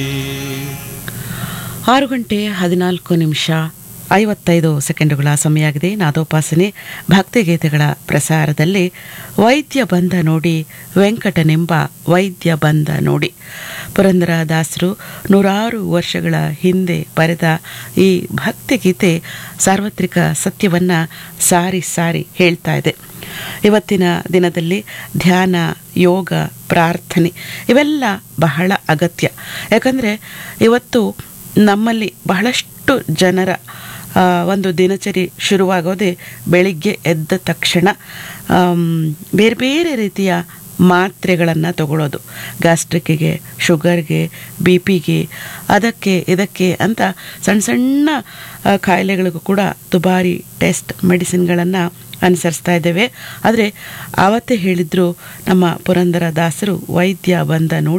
ಆರು ಗಂಟೆ ಹದಿನಾಲ್ಕು ನಿಮಿಷ ಐವತ್ತೈದು ಸೆಕೆಂಡುಗಳ ಸಮಯ ಆಗಿದೆ ನಾದೋಪಾಸನೆ ಭಕ್ತಿಗೀತೆಗಳ ಪ್ರಸಾರದಲ್ಲಿ ವೈದ್ಯ ಬಂದ ನೋಡಿ ವೆಂಕಟನೆಂಬ ವೈದ್ಯ ಬಂದ ನೋಡಿ ಪುರಂದರ ದಾಸರು ನೂರಾರು ವರ್ಷಗಳ ಹಿಂದೆ ಬರೆದ ಈ ಭಕ್ತಿಗೀತೆ ಸಾರ್ವತ್ರಿಕ ಸತ್ಯವನ್ನು ಸಾರಿ ಸಾರಿ ಹೇಳ್ತಾ ಇದೆ ಇವತ್ತಿನ ದಿನದಲ್ಲಿ ಧ್ಯಾನ ಯೋಗ ಪ್ರಾರ್ಥನೆ ಇವೆಲ್ಲ ಬಹಳ ಅಗತ್ಯ ಯಾಕಂದರೆ ಇವತ್ತು ನಮ್ಮಲ್ಲಿ ಬಹಳಷ್ಟು ಜನರ ಆ, ಒಂದು ದಿನಚರಿ ಶುರುವಾಗೋದೇ ಬೆಳಿಗ್ಗೆ ಎದ್ದ ತಕ್ಷಣ ಆಮ್, ಬೇರೆ ಬೇರೆ ರೀತಿಯ ಮಾತ್ರೆಗಳನ್ನು ತಗೊಳ್ಳೋದು ಗ್ಯಾಸ್ಟ್ರಿಕ್ಕಿಗೆ ಶುಗರ್ಗೆ ಬಿ ಪಿಗೆ ಅದಕ್ಕೆ ಇದಕ್ಕೆ ಅಂತ ಸಣ್ಣ ಸಣ್ಣ ಆ, ಕಾಯಿಲೆಗಳಿಗೂ ಕೂಡ ದುಬಾರಿ ಟೆಸ್ಟ್ ಮೆಡಿಸಿನ್ಗಳನ್ನು ಅನುಸರಿಸ್ತಾ ಇದ್ದೇವೆ ಆದರೆ ಆವತ್ತೇ ಹೇಳಿದ್ರು ನಮ್ಮ ಪುರಂದರ ದಾಸರು ವೈದ್ಯ ಬಂದ ನೋಡಿ